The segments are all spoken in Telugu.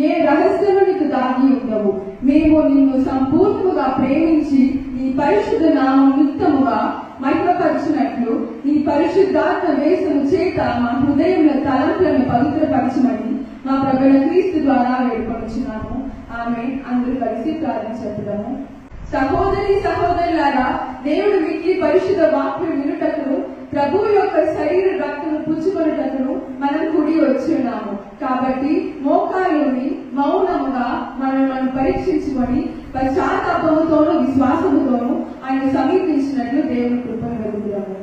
ఏ రహస్యము నీకు దాగి ఉండవు మేము నిన్ను సంపూర్ణముగా ప్రేమించి నీ పరిశుద్ధ నామం నిత్యముగా మహిమపరచినట్లు నీ పరిశుద్ధాత్మ వేసము చేత మా హృదయంలో తలంపులను పవిత్రపరచమని మా ప్రభుల క్రీస్తు ద్వారా వేడుకొచ్చున్నాము ఆమె అందరూ కలిసి ప్రార్థన చెప్పుదాము సహోదరి సహోదరులారా దేవుడు మీకు పరిశుద్ధ వాక్యం వినుటకును ప్రభువు యొక్క శరీర రక్తము పుచ్చుకొనుటకును మనం కూడి వచ్చి ఉన్నాము కాబట్టి మోకాలుని మౌనముగా మనం మనం పరీక్షించుకొని పశ్చాత్తాపముతోనూ విశ్వాసముతోనూ ఆయన సమీపించినట్లు దేవుని కృపను వెలుగుదాము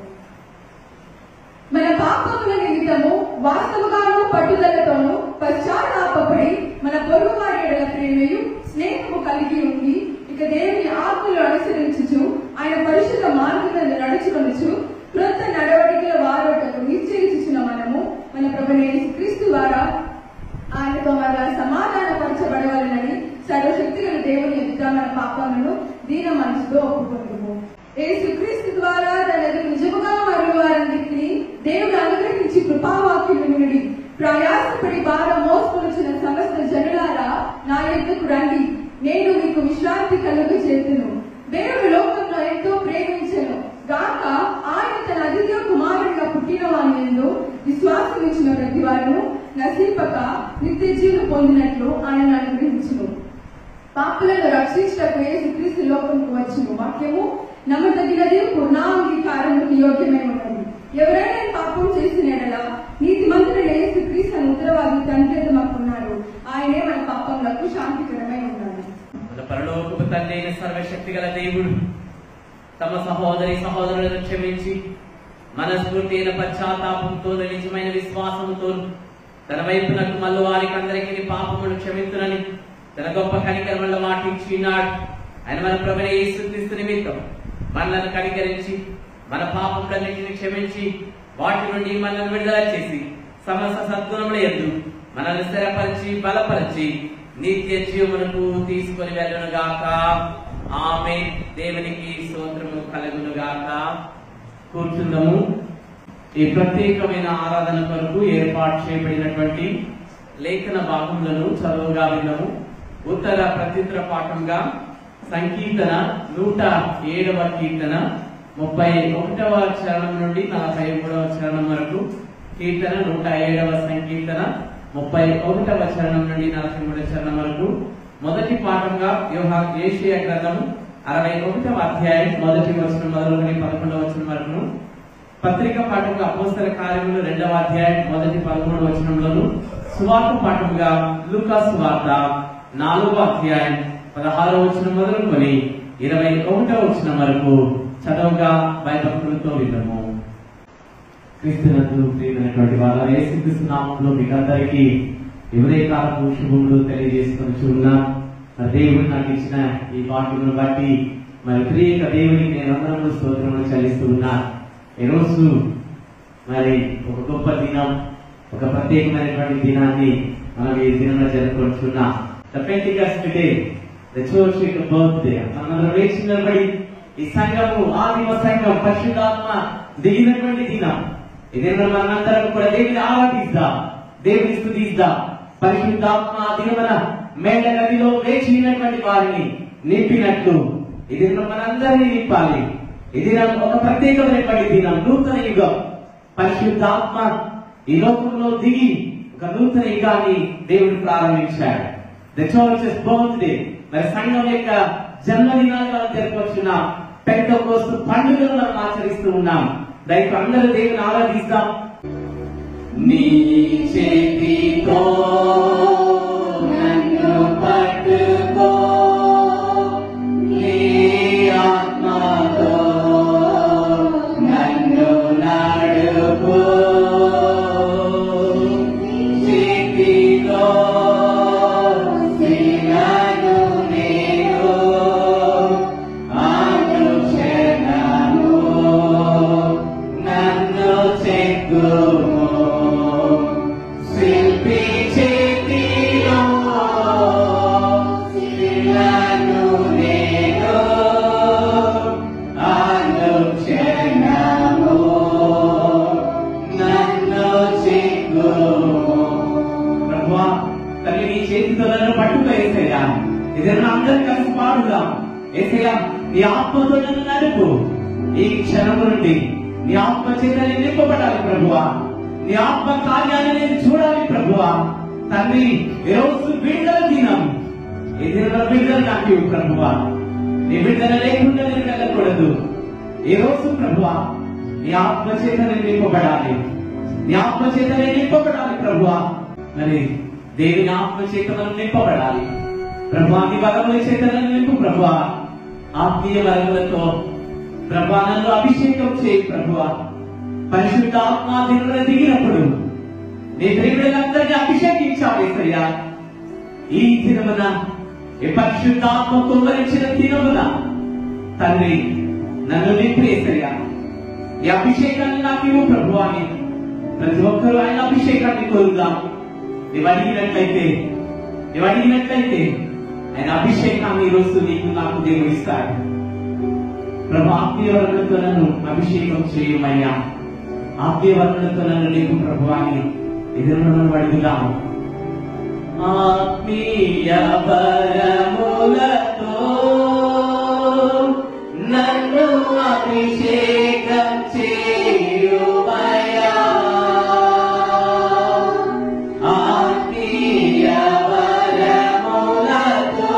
మన పాపముల నిమిత్తము వాస్తవగాను పట్టుదలతోనూ పశ్చాత్తాపడి మన పొరుగు వారి ఎడల ప్రేమయు స్నేహము కలిగి ఉండి ఇక దేవుని ఆత్మలు అనుసరించుచు ఆయన పరిశుద్ధ మార్గంలో నడుచుకొనుచు క్రొత్త నడవడికల వారోటకు నిశ్చయించుచున్న మనము మన ప్రభుని క్రీస్తు ద్వారా ఆయనతో మన సమాధాన పరచబడవాలని సర్వశక్తి గల దేవుని ఎదుట మన పాపములను దీన మనసుతో ఒప్పుకుంటుము యేసుక్రీస్తు ద్వారా తన ఎదురు నిజముగా మరియు వారందరికీ దేవుడు అనుగ్రహించి కృపావాక్యం వినుడి ప్రయాసపడి భారం మోసుకొనిచిన సమస్త జనులారా నా ఎద్దుకు రండి నేను మీకు విశ్రాంతి కలుగ చేతును దేవుడు లోకంలో ఎంతో ప్రేమించను గాక ఆయన తన అతిథ్య కుమారుడిగా పుట్టిన వారిని విశ్వాసం ఇచ్చిన ప్రతి వారును నశింపక నిత్య జీవనం పొందినట్లు ఆయన అనుగ్రహించును పాపులను రక్షించటకు యేసుక్రీస్తు లోకంకు వచ్చును వాక్యము నమ్మదగినది పూర్ణాంగీకారముకి యోగ్యమై ఉన్నది ఎవరైనా పాపం చేసిన ఎడల నీతి మంత్రుడు యేసుక్రీస్తు అని ఉత్తరవాది తండ్రి మాకున్నాడు ఆయనే మన పాపములకు శాంతికరమై ఉన్నాడు మన పరలోకపు తండ్రి అయిన సర్వశక్తి గల దేవుడు తమ సహోదరి సహోదరులను క్షమించి మనస్ఫూర్తి అయిన పశ్చాత్తాపంతో నిజమైన విశ్వాసంతో తన వైపునకు మళ్ళీ వారికి అందరికీ పాపములు క్షమించునని తన గొప్ప కనికరముల మాటించినాడు ఆయన మన ప్రభుని యేసుక్రీస్తు నిమిత్తం మనలను కనికరించి మన పాపములన్నింటిని క్షమించి వాటి నుండి మనల్ని విడుదల చేసి సమస్త సద్గుణముల ఎందు మనల్ని స్థిరపరిచి బలపరిచి నిత్య జీవమునకు తీసుకొని వెళ్ళను గాక ఆమె దేవునికి స్తోత్రము కలుగును గాక కూర్చుందాము ఈ ప్రత్యేకమైన ఆరాధన కొరకు ఏర్పాటు చేయబడినటువంటి లేఖన భాగములను చదువుగా విన్నాము ఉత్తర ప్రత్యుత్తర పాఠంగా సంకీర్తన నూట ఏడవ కీర్తన ముప్పై ఒకటవ చరణం నుండి నలభై మూడవ చరణం వరకు కీర్తన నూట ఏడవ సంకీర్తన ముప్పై ఒకటవ చరణం నుండి నలభై మూడవ చరణం వరకు మొదటి పాఠంగా యోహా ఏషియా గ్రంథం అరవై ఒకటవ అధ్యాయం మొదటి వచనం మొదలుకొని పదకొండవ వచనం వరకును పత్రిక పాఠంగా అపోస్తల కార్యములు రెండవ అధ్యాయం మొదటి పదమూడవ వచనంలోను సువార్త పాఠంగా లూకాస్ వార్త నాలుగవ అధ్యాయం పదహారవ వచనం మొదలుకొని ఇరవై ఒకటవ వచనం వరకు చదవగా భయభక్తులతో విన్నాము క్రీస్తునందు ప్రియమైనటువంటి వాళ్ళ యేసుక్రీస్తు నామంలో మీకు అందరికీ ఎవరే కాలపు శుభములు తెలియజేసుకొని ఉన్నాం మరి దేవుడు నాకు ఇచ్చిన ఈ వాక్యమును బట్టి మరి ప్రియక దేవునికి నేను అందరూ స్తోత్రములు చెల్లిస్తూ ఉన్నాను ఈరోజు మరి ఒక గొప్ప దినం ఒక ప్రత్యేకమైనటువంటి దినాన్ని మనం ఈ దినంలో జరుపుకుంటున్నాం the Pentecost day the church యొక్క బర్త్డే మనందరం వేచి నిలబడి ఈ సంఘము ఆదిమ సంఘం పరిశుద్ధాత్మ దిగినటువంటి దినం ఈ దినం మనందరం కూడా దేవుని ఆరాధిద్దాం దేవుని స్థుతిద్దాం పరిశుద్ధాత్మ దినమన మేడ గదిలో వేచినటువంటి వారిని నింపినట్లు ఈ దినం మనందరినీ నింపాలి ఈ దినం ఒక ప్రత్యేకమైనటువంటి దినం నూతన యుగం పరిశుద్ధాత్మ ఈ లోకంలో దిగి ఒక నూతన యుగాన్ని దేవుడు ప్రారంభించాడు ద చర్చెస్ బర్త్డే మరి సంఘం యొక్క జన్మదినాన్ని మనం జరుపుకొచ్చున్నాం పెద్ద కోస్తు పండుగను మనం ఆచరిస్తూ ఉన్నాం దయకు అందరూ దేవుని ఆరాధిస్తాం నీ చేతితో నన్ను పట్టుకో నీ ఆత్మతో నన్ను నడుపు చేతితో సినను నేను అనుక్షణము నన్ను చెక్కుము శిల్పి చేత నన్ను పట్టుకో ఏసయ్యా ఇద్దరు అందరు కలిసి పాడుదాం ఏసయ్యా నీ ఆత్మతో నన్ను నడుపు ఈ క్షణం నుండి నీ ఆత్మ చేత నేను నింపబడాలి ప్రభువా నీ ఆత్మ కార్యాన్ని నేను చూడాలి ప్రభువా తండ్రి ఈరోజు విడుదల దినం ఈ దినంలో విడుదల నాకు ఇవ్వు ప్రభువా నీ విడుదల లేకుండా నేను వెళ్ళకూడదు ఈ రోజు ప్రభువా నీ ఆత్మ చేత నేను నింపబడాలి నీ ఆత్మ చేత నేను నింపబడాలి ప్రభువా మరి దేవుని ఆత్మ చేత మనం నింపబడాలి ప్రభువా నీ వరముల చేత నన్ను నింపు ప్రభువా ఆత్మీయ వరములతో ప్రభువా నన్ను అభిషేకం చేయి ప్రభువా పరిశుద్ధ ఆత్మ దినంలో దిగినప్పుడు నీ ప్రియులందరినీ అభిషేకించావు ఏసయ్యా ఈ దినమున ఈ పరిశుద్ధాత్మ కుమ్మరించిన దినమున తండ్రి నన్ను నింపేసయ్యా ఈ అభిషేకాన్ని నాకు ఇవ్వు ప్రభు అని ప్రతి ఒక్కరూ ఆయన అభిషేకాన్ని కోరుదాం నీవు అడిగినట్లయితే నీవు అడిగినట్లయితే ఆయన అభిషేకాన్ని ఈ రోజు నీకు నాకు దేవుడు ఇస్తాడు ప్రభు ఆత్మీయ వర్ణంతో నన్ను అభిషేకం చేయమయ్యా ఆత్మీయ వర్ణంతో నన్ను నీకు ప్రభు అని ఎదురు అడుగుదాం ఆత్మీయ పరములతో నన్ను అభిషేకం చేయుమయా ఆత్మీయ పరములతో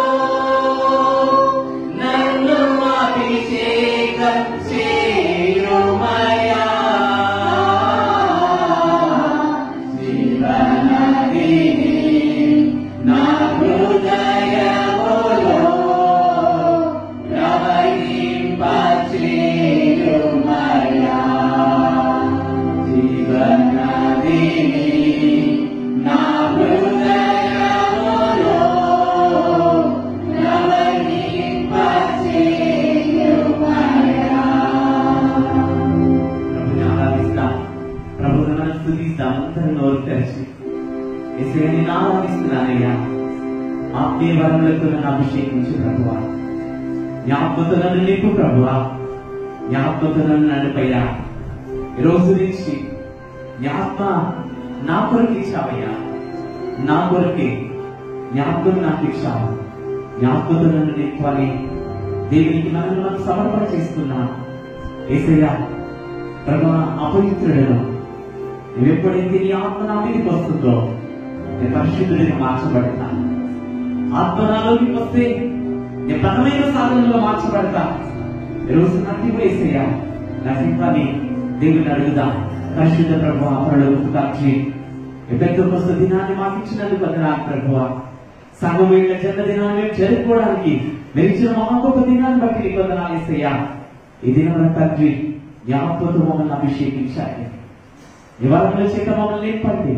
నన్ను అభిషేకం చేయుమయా జీవనదిని నా హృదయములో ప్రవహింపచేయుమయా. జీవనదిని నా హృదయములో ప్రభుని ఆరాధిస్తాం ప్రభుని మనం స్థుతిస్తాం అందరి నోరు తెరిచి ఎసే నేను ఆరాధిస్తున్నానయ్యా ఆత్మీయ వరములతో నన్ను అభిషేకించు ప్రభువా జ్ఞాపకతో నన్ను నింపు ప్రభువా జ్ఞాపకతో నన్ను నడిపయ్యా ఈ రోజు నుంచి జ్ఞాపక నా కొరకు ఇచ్చావయ్యా నా కొరకే జ్ఞాపకం నాకు ఇచ్చావు జ్ఞాపకతో నన్ను నింపాలి దేవునికి నన్ను మనం సమర్పణ చేస్తున్నా ఏసయ్యా ప్రభా అపవిత్రుడను నువ్వు ఎప్పుడైతే నీ ఆత్మ నా మీదకి వస్తుందో నేను పరిశుద్ధుడిగా మార్చబడతా ఆత్మ నాలోకి వస్తే నేను బలమైన సాధనలో మార్చబడతా ఈరోజు నన్ను వేసేయా నా సింహాన్ని దేవుని అడుగుదా పరిశుద్ధ ప్రభు అపరలోకి కాచి పెద్ద కొత్త దినాన్ని మాకు ఇచ్చినందుకు వందనాలు ప్రభువ సంఘం యొక్క జన్మదినాన్ని మేము జరుపుకోవడానికి మీరు ఇచ్చిన మహా గొప్ప దినాన్ని బట్టి నీకు వందనాలు ఇస్తాయా ఈ దినం తండ్రి జ్ఞాపకతో మమ్మల్ని అభిషేకించాలి నివారణల చేత మమ్మల్ని నింపండి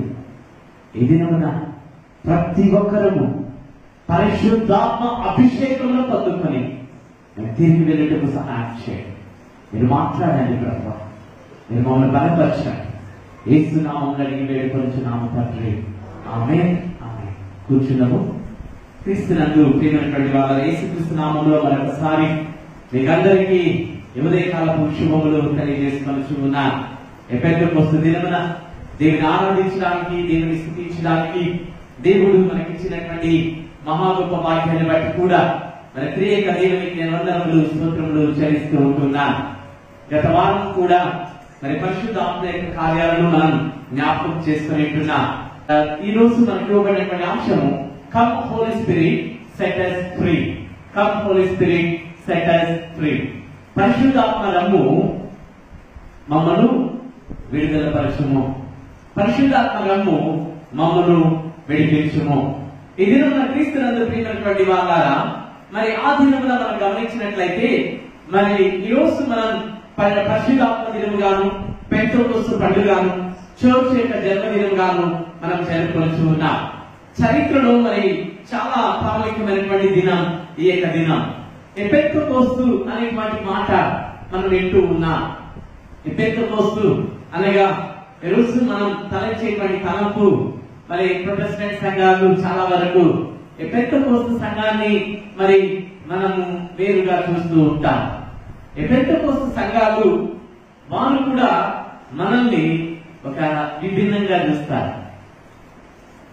ఈ దినమున ప్రతి ఒక్కరము పరిశుద్ధాత్మ అభిషేకంలో పొందుకొని మేము తిరిగి వెళ్ళటకు సహాయం చేయండి మీరు మాట్లాడండి ప్రభు మీరు మమ్మల్ని బలపరచండి ఏసునామం అడిగి వేడుకొంచున్నాము తండ్రి ఆమె ఆమె కూర్చున్నాము క్రీస్తునందు ప్రియమైనటువంటి వాళ్ళ యేసుక్రీస్తు నామంలో మరొకసారి మీకందరికీ ఉదయ కాలపు శుభములు తెలియజేసుకొని ఉన్నా ఎఫెక్ట్ వస్తు దినమున దేవుని ఆరాధించడానికి దేవుని స్థుతించడానికి దేవుడు మనకిచ్చినటువంటి మహా గొప్ప వాక్యాన్ని బట్టి కూడా మన త్రియేక దేవునికి నేను వందనములు స్తోత్రములు చెల్లిస్తూ ఉంటున్నాను గత వారం కూడా మరి పరిశుద్ధ ఆత్మ యొక్క కార్యాలను మనం జ్ఞాపకం చేసుకుని ఉంటున్నాం ఆ, ఈ రోజు మనకు ఇవ్వబడినటువంటి అంశము come Holy Spirit set us free come Holy Spirit set us free పరిశుద్ధాత్మ రమ్ము మమ్మను విడుదల పరచుము పరిశుద్ధాత్మ రమ్ము మమ్మను విడిపించుము ఈ దినం మన క్రీస్తునందు ప్రియమైనటువంటి వాళ్ళారా మరి ఆ దినమున మనం గమనించినట్లయితే మరి ఈ రోజు మనం ప- పరిశుద్ధాత్మ దినముగాను పెంతోకొస్తు పండుగాను చర్చ్ యొక్క జన్మదినంగాను మనం జరుపుకొచ్చు ఉన్నాం చరిత్రలో మరి చాలా ప్రాముఖ్యమైనటువంటి దినం ఈ యొక్క దినం ఎపెత్తకోస్తు అనేటువంటి మాట మనం వింటూ ఉన్నాం ఎపెత్తకోస్తు అనగా ఈ రోజు మనం తలచేటువంటి తలంపు మరి ప్రొటెస్టెంట్ సంఘాలు చాలా వరకు ఎపెత్తకోస్తు సంఘాన్ని మరి మనము వేరుగా చూస్తూ ఉంటాం ఎపెత్తకోస్తు సంఘాలు వారు కూడా మనల్ని ఒక విభిన్నంగా చూస్తారు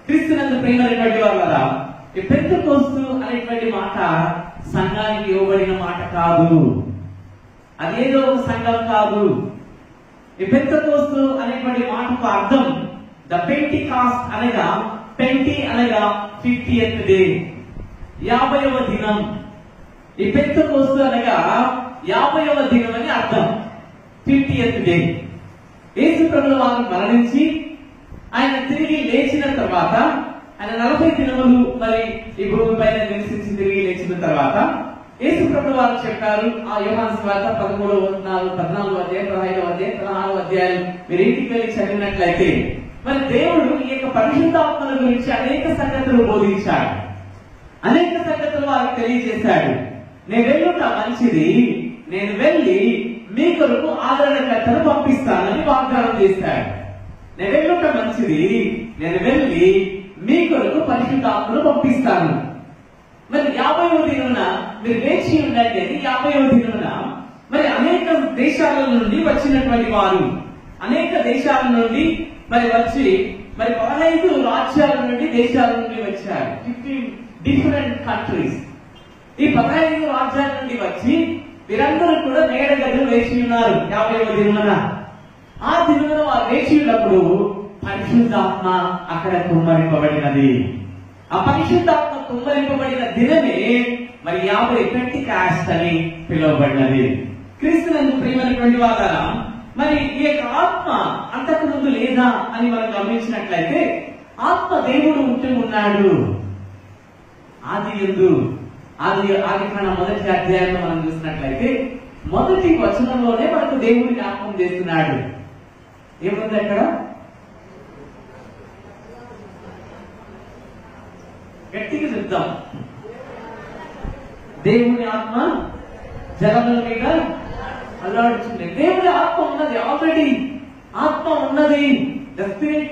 క్రీస్తునందు ప్రేమైనటువంటి వాళ్ళ ఈ పెద్ద కోస్తు అనేటువంటి మాట సంఘానికి ఇవ్వబడిన మాట కాదు అదేదో ఒక సంఘం కాదు ఈ పెద్ద కోస్తు అనేటువంటి మాటకు అర్థం ద పెంటి కాస్ట్ అనగా పెంటి అనగా ఫిఫ్టీ డే యాభైవ దినం ఈ పెద్ద కోస్తు అనగా యాభైవ దినం అని అర్థం ఫిఫ్టీ డే యేసు ప్రభుల వారు మరణించి ఆయన తిరిగి లేచిన తర్వాత ఆయన నలభై దినములు మరి ఈ భూమి పైన నివసించి తిరిగి లేచిన తర్వాత యేసు ప్రభు వారు చెప్పారు ఆ యోహాన్ స్వార్థ పదమూడవ నాలుగు పద్నాలుగు అధ్యాయం పదహైదవ అధ్యాయం పదహారు అధ్యాయాలు మీరు ఇంటికి వెళ్ళి చదివినట్లయితే మరి దేవుడు ఈ యొక్క పరిశుద్ధాత్మల గురించి అనేక సంగతులు బోధించాడు అనేక సంగతులు వారికి తెలియజేశాడు నేను వెళ్ళుట మంచిది నేను వెళ్ళి మీ కొరకు ఆదరణకర్తను పంపిస్తానని వాగ్దానం చేశాడు నేను వెళ్ళుట మంచిది నేను వెళ్ళి మీ కొరకు పరిశుద్ధాత్మను పంపిస్తాను మరి యాభైవ దినమున మీరు వేచి ఉండండి అని యాభైవ దినమున మరి అనేక దేశాల నుండి వచ్చినటువంటి వారు అనేక దేశాల నుండి మరి వచ్చి మరి పదహైదు రాజ్యాల నుండి దేశాల నుండి వచ్చారు ఫిఫ్టీన్ డిఫరెంట్ కంట్రీస్ ఈ పదహైదు రాజ్యాల నుండి వచ్చి వీరందరూ కూడా మేడ గదులు వేసి ఉన్నారు యాభైవ దినమున ఆ దినమున వారు వేచి ఉన్నప్పుడు పరిశుద్ధాత్మ అక్కడ కుమ్మరింపబడినది ఆ పరిశుద్ధాత్మ కుమ్మరింపబడిన దినమే మరి యాభై ట్వంటీ కాస్ట్ అని పిలువబడినది క్రీస్తునందు ప్రియమైనటువంటి వాళ్ళ మరి ఈ యొక్క ఆత్మ అంతకు ముందు లేదా అని మనం గమనించినట్లయితే ఆత్మ దేవుడు ఉంటూ ఉన్నాడు ఆది ఎందు ఆది ఆది కాండ మొదటి అధ్యాయంలో మనం చూసినట్లయితే మొదటి వచనంలోనే మనకు దేవుడు జ్ఞాపకం చేస్తున్నాడు ఏముంది అక్కడ గట్టిగా చెప్తాం దేవుని ఆత్మ జలముల మీద అల్లాడుతుంది దేవుని ఆత్మ ఉన్నది ఆల్రెడీ ఆత్మ ఉన్నది ద స్పిరిట్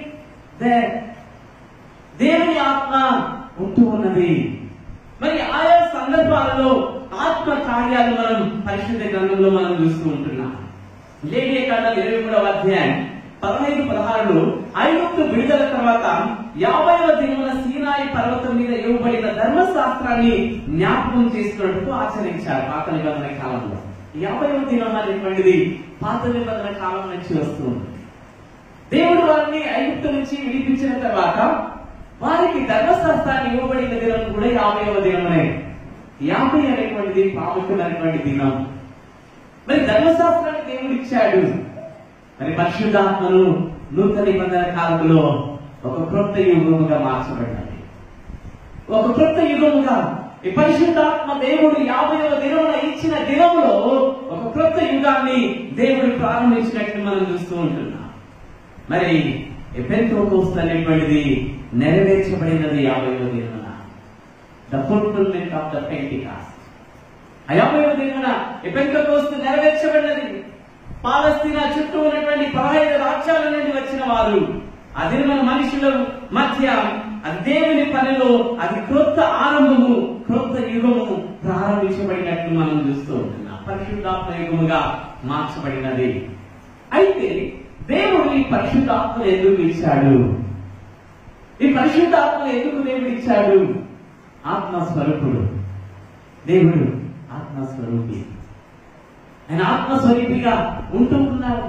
దేవుని ఆత్మ ఉంటూ ఉన్నది మరి ఆయా సందర్భాలలో ఆత్మ కార్యాలు మనం పరిశుద్ధ గ్రంథంలో మనం చూస్తూ ఉంటున్నాం లేవియ కాండం ఇరవై మూడవ అధ్యాయం పదహైదు పదహారులో ఐగుప్తు విడుదల తర్వాత యాభైవ దినమున సీనాయి పర్వతం మీద ఇవ్వబడిన ధర్మశాస్త్రాన్ని జ్ఞాపకం చేసినట్టు ఆచరించారు పాత నిబంధన కాలంలో యాభైవ దినం అనేటువంటిది పాత నిబంధన కాలం నుంచి వస్తుంది దేవుడు వారిని ఐగుప్తు నుంచి విడిపించిన తర్వాత వారికి ధర్మశాస్త్రాన్ని ఇవ్వబడిన దినం కూడా యాభైవ దినమే యాభై అనేటువంటిది ప్రాముఖ్యమైనటువంటి దినం మరి ధర్మశాస్త్రాన్ని దేవుడు ఇచ్చాడు మరి పరిశుద్ధాత్మను నూతన నిబంధన కాలంలో ఒక క్రొత్త యుగముగా మార్చబడినది ఒక క్రొత్త యుగముగా ఈ పరిశుద్ధాత్మ దేవుడు యాభైవ దినమున ఇచ్చిన దినంలో ఒక క్రొత్త యుగాన్ని దేవుడు ప్రారంభించినట్లు మనం చూస్తూ ఉంటున్నాం మరి ఎపెంతోకోస్తు అనేటువంటిది నెరవేర్చబడినది యాభైవ దినమున the fulfilment of the Pentecost ఆ యాభైవ దినమున ఎపెంతోకోస్తు నెరవేర్చబడినది పాలస్తీనా చుట్టూ ఉన్నటువంటి పదహైదు రాజ్యాల నుండి వచ్చిన వారు అది మన మనుషుల మధ్య అది దేవుని పనిలో అది క్రొత్త ఆరంభము క్రొత్త యుగము ప్రారంభించబడినట్లు మనం చూస్తూ ఉంటున్నాం పరిశుద్ధాత్మ యుగముగా మార్చబడినది అయితే దేవుడు ఈ పరిశుద్ధాత్మ ఎందుకు ఇచ్చాడు ఈ పరిశుద్ధాత్మ ఎందుకు దేవుడు ఇచ్చాడు ఆత్మస్వరూపుడు దేవుడు ఆత్మస్వరూపి ఆయన ఆత్మస్వరూపిగా ఉంటూ ఉన్నాడు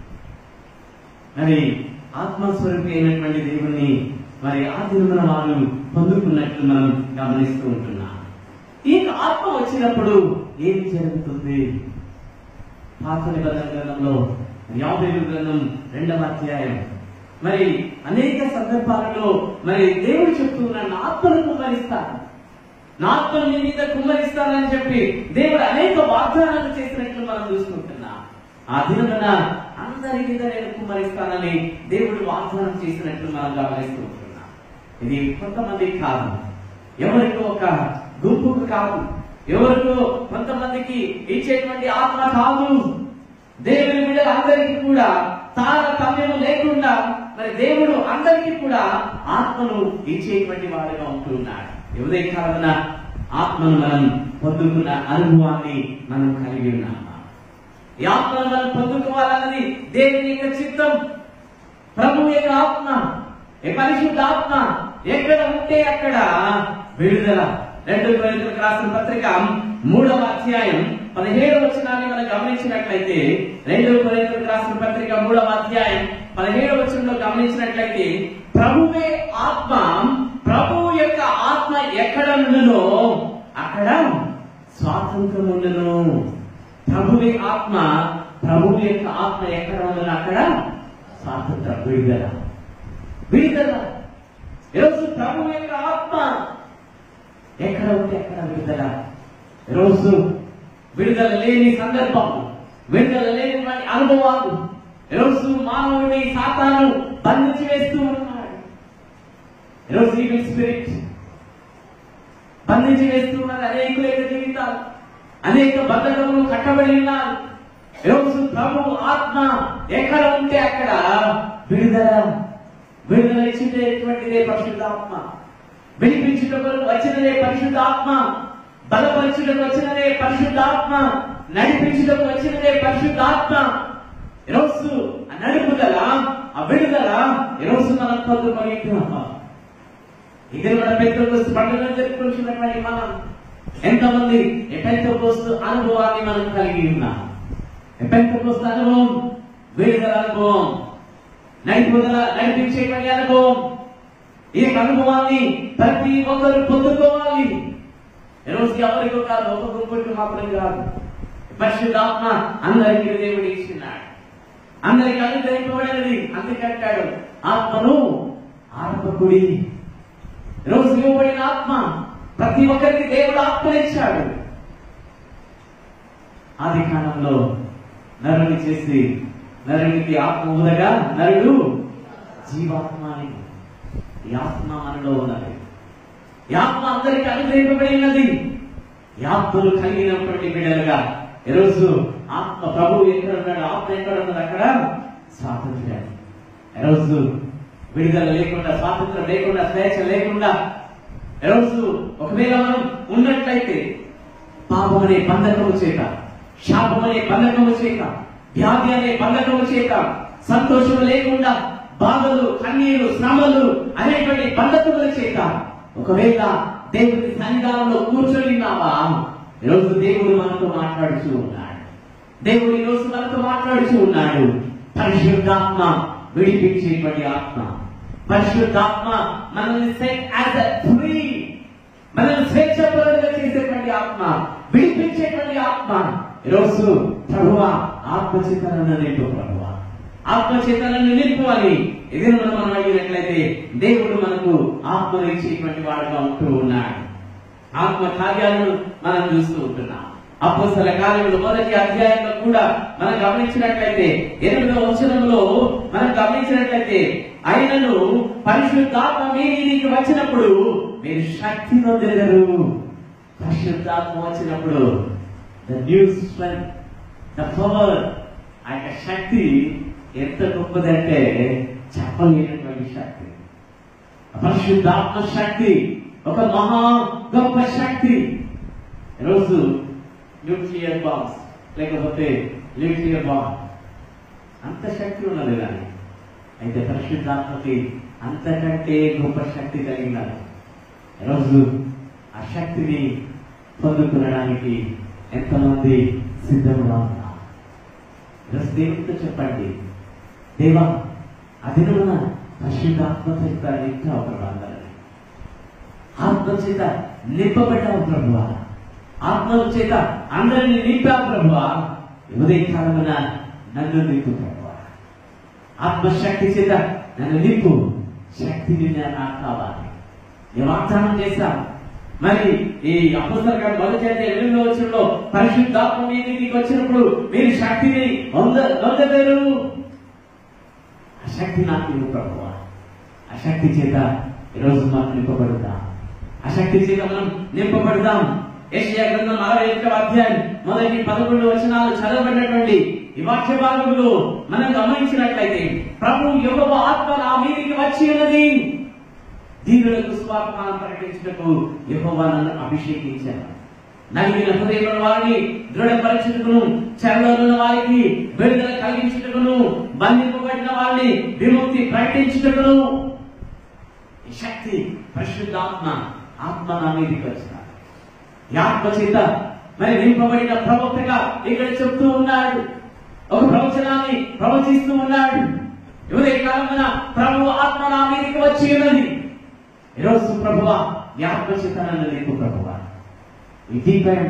మరి ఆత్మస్వరూపి అయినటువంటి దేవుణ్ణి మరి ఆ దినమున వారు పొందుకున్నట్లు మనం గమనిస్తూ ఉంటున్నాం ఈ ఆత్మ వచ్చినప్పుడు ఏం జరుగుతుంది పాత నిబంధన గ్రంథంలో యాభై గ్రంథం రెండవ అధ్యాయం మరి అనేక సందర్భాలలో మరి దేవుడు చెప్తున్నాడు నా ఆత్మను కుమ్మరిస్తాను నా ఆత్మను నీ మీద కుమ్మరిస్తానని చెప్పి దేవుడు అనేక వాగ్దానాలు చేసినట్లు మనం చూసుకుంటున్నాం ఆ దినమున అందరి మీద నేను కుమ్మరిస్తానని దేవుడు వాగ్దానం చేసినట్లు మనం గమనిస్తూ ఉంటున్నాం ఇది కొంతమందికి కాదు ఎవరికో ఒక గుంపుకు కాదు ఎవరికో కొంతమందికి ఇచ్చేటువంటి ఆత్మ కాదు దేవుని బిడ్డలు అందరికీ కూడా తారతమ్యము లేకుండా మరి దేవుడు అందరికీ కూడా ఆత్మను ఇచ్చేటువంటి వాడుగా ఉంటున్నాడు ఉదయ కాలమున ఆత్మను మనం పొందుకున్న అనుభవాన్ని మనం కలిగి ఉన్నామా ఈ ఆత్మను మనం పొందుకోవాలన్నది దేవుని యొక్క చిత్తం ప్రభు యొక్క ఆత్మ ఏ పరిశుద్ధ ఆత్మ ఎక్కడ ఉంటే అక్కడ విడుదల రెండు కొరింథీయులకు రాసిన పత్రిక మూడవ అధ్యాయం పదిహేడు వచనాన్ని మనం గమనించినట్లయితే రెండు కొరింథీయులకు రాసిన పత్రిక మూడవ అధ్యాయం పదిహేడు వచనంలో గమనించినట్లయితే ప్రభువే ఆత్మ ప్రభు యొక్క ఆత్మ ఎక్కడ ఉండునో అక్కడ స్వాతంత్రం ఉండును ప్రభువే ఆత్మ ప్రభువు యొక్క ఆత్మ ఎక్కడ ఉండునో అక్కడ స్వాతంత్రం విడుదల విడుదల ఈరోజు ప్రభు యొక్క ఆత్మ ఎక్కడ ఉంటే అక్కడ విడుదల ఈరోజు విడుదల లేని సందర్భం విడుదల లేని అనుభవాలు ఈరోజు మానవుని సాతాను బంధించి వేస్తూ ఉన్నాడు ఈరోజు ఈవిల్ స్పిరిట్ బంధించి వేస్తూ ఉన్నది అనేకుల యొక్క జీవితాలు అనేక బంధకములు కట్టబడి ఉన్నారు ఈరోజు ప్రభు ఆత్మ ఎక్కడ ఉంటే అక్కడ విడుదల విడుదల ఇచ్చేటువంటిదే పరిశుద్ధాత్మ వినిపించుటకు వచ్చినదే పరిశుద్ధాత్మ బలపరచుటకు వచ్చినదే పరిశుద్ధాత్మ నడిపించుటకు వచ్చినదే పరిశుద్ధాత్మ ఈరోజు ఆ నడుపుదల ఆ విడుదల ఈరోజు మనం పొందుకొని ఇది మన పెద్దలు పండుగ జరుపుకుంటున్నటువంటి మనం ఎంతమంది ఎపెంతకోస్తు అనుభవాన్ని మనం కలిగి ఉన్నాం ఎపెంతకోస్తు అనుభవం విడుదల అనుభవం నడిపుదల నడిపించేటువంటి అనుభవం ఈ అనుభవాన్ని ప్రతి ఒక్కరు పొందుకోవాలి ఈరోజు ఎవరికో కాదు ఒక గుంపుకి మాత్రం కాదు పరిశుద్ధాత్మ అందరికీ దేవుడు ఇచ్చినాడు అందరికి అనుగ్రహింపబడినది అందుకంటాడు ఆత్మను ఆత్మకుడి రోజు ఇవ్వబడిన ఆత్మ ప్రతి ఒక్కరికి దేవుడు ఆత్మనిచ్చాడు ఆది కాలంలో నరుని చేసి నరునికి ఆత్మ ఊదగా నరుడు జీవాత్మ అని ఈ ఆత్మ మనలో ఉన్నది ఈ ఆత్మ అందరికి అనుగ్రహింపబడి ఉన్నది ఈ ఆత్మలు కలిగినటువంటి బిడ్డలుగా ఈరోజు ఆత్మ ప్రభు ఎక్కడ ఉన్నాడు ఆత్మ ఎక్కడ ఉన్నది అక్కడ స్వాతంత్ర్యం ఈరోజు విడుదల లేకుండా స్వాతంత్రం లేకుండా స్వేచ్ఛ లేకుండా ఈరోజు ఒకవేళ మనం ఉన్నట్లయితే పాపం అనే బంధకము చేత శాపం అనే బంధకము చేత వ్యాధి అనే బంధకము చేత సంతోషం లేకుండా బాధలు కన్నీరు శ్రమలు అనేటువంటి బంధకముల చేత ఒకవేళ దేవుడి సన్నిధానంలో కూర్చొని ఉన్నావా ఈరోజు దేవుడు మనతో మాట్లాడుతూ ఉన్నాడు దేవుడు ఈ రోజు మనతో మాట్లాడుతూ ఉన్నాడు పరిశుద్ధాత్మ విడిపించేటువంటి ఆత్మ పరిశుద్ధాత్మ మనల్ని సెట్ యాజ్ ఫ్రీ మనల్ని స్వేచ్ఛపరులుగా చేసేటువంటి ఆత్మ విడిపించేటువంటి ఆత్మ ఈరోజు ప్రభువ ఆత్మచేతనను నింపు ప్రభువ ఆత్మచేతనను నింపు అని ఎదురు మనం అడిగినట్లయితే దేవుడు మనకు ఆత్మను ఇచ్చేటువంటి వాడుగా ఉంటూ ఉన్నాడు ఆత్మ కార్యాలను మనం చూస్తూ ఉంటున్నాం అపోసల కార్యములు మొదటి అధ్యాయంలో కూడా మనం గమనించినట్లయితే ఎనిమిదవ వచనంలో మనం గమనించినట్లయితే ఆయనను పరిశుద్ధాత్మ మీ మీదికి వచ్చినప్పుడు మీరు శక్తి నొందెదరు పరిశుద్ధాత్మ వచ్చినప్పుడు the new strength the power ఆ యొక్క శక్తి ఎంత గొప్పదంటే చెప్పలేనటువంటి శక్తి పరిశుద్ధాత్మ శక్తి ఒక మహా గొప్ప శక్తి ఈరోజు న్యూక్లియర్ బాంబ్స్ లేకపోతే న్యూక్లియర్ బాంబ్ అంత శక్తి ఉన్నది కానీ అయితే పరిశుద్ధాత్మకి అంతకంటే గొప్ప శక్తి కలిగినది ఈరోజు ఆ శక్తిని పొందుకునడానికి ఎంతమంది సిద్ధంగా ఉన్నారు ఈరోజు దేవుడితో చెప్పండి దేవా అదినమున పరిశుద్ధాత్మ చేత నింపావు ప్రభు ఆత్మ చేత నింపబడ్డావు ప్రభు ఆత్మ చేత అందరిని నింపావు ప్రభు ఉదయ కాలమున నన్ను నింపు ప్రభు ఆత్మశక్తి చేత నన్ను నింపు శక్తిని నాకు కావాలి నేను వాగ్దానం చేశాను మరి ఈ అపసర్ గారు మొదటి అధ్యాయం ఎనిమిదో వచ్చంలో పరిశుద్ధాత్మ మీ మీదికి వచ్చినప్పుడు మీరు శక్తిని పొంద పొందలేరు ఆ శక్తి నాకు ఇవ్వు ప్రభువా ఆ శక్తి చేత ఈరోజు మనం నింపబడతాం ఆ శక్తి చేత మనం నింపబడతాం ఏషియా గ్రంథం అరవై ఒకటవ అధ్యాయం మొదటి పదకొండు వచనాలు చదవబడినటువంటి ఈ వాక్య భాగంలో మనం గమనించినట్లయితే ప్రభు యెహోవా ఆత్మ నా మీదికి వచ్చి ఉన్నది దీనులకు స్వార్థమానం ప్రకటించుటకు యెహోవా నన్ను అభిషేకించాను నలిగిన హృదయంలో వారిని దృఢపరచుటకును చెరలో ఉన్న వారికి విడుదల కలిగించుటకును బంధింపబడిన వారిని విముక్తి ప్రకటించుటకును ఈ శక్తి పరిశుద్ధాత్మ ఆత్మ నా మీదకి వచ్చినాడు ఈ ఆత్మ చేత మరి నింపబడిన ప్రవక్తగా ఇక్కడ చెప్తూ ఉన్నాడు ఒక ప్రవచనాన్ని ప్రవచిస్తూ ఉన్నాడు ఎవరి కాలమున ప్రభు ఆత్మ నా మీదకి వచ్చి ఉన్నది ఈరోజు ప్రభువ ఈ ఆత్మ చేత నన్ను నింపు ప్రభువ ఈ దీపం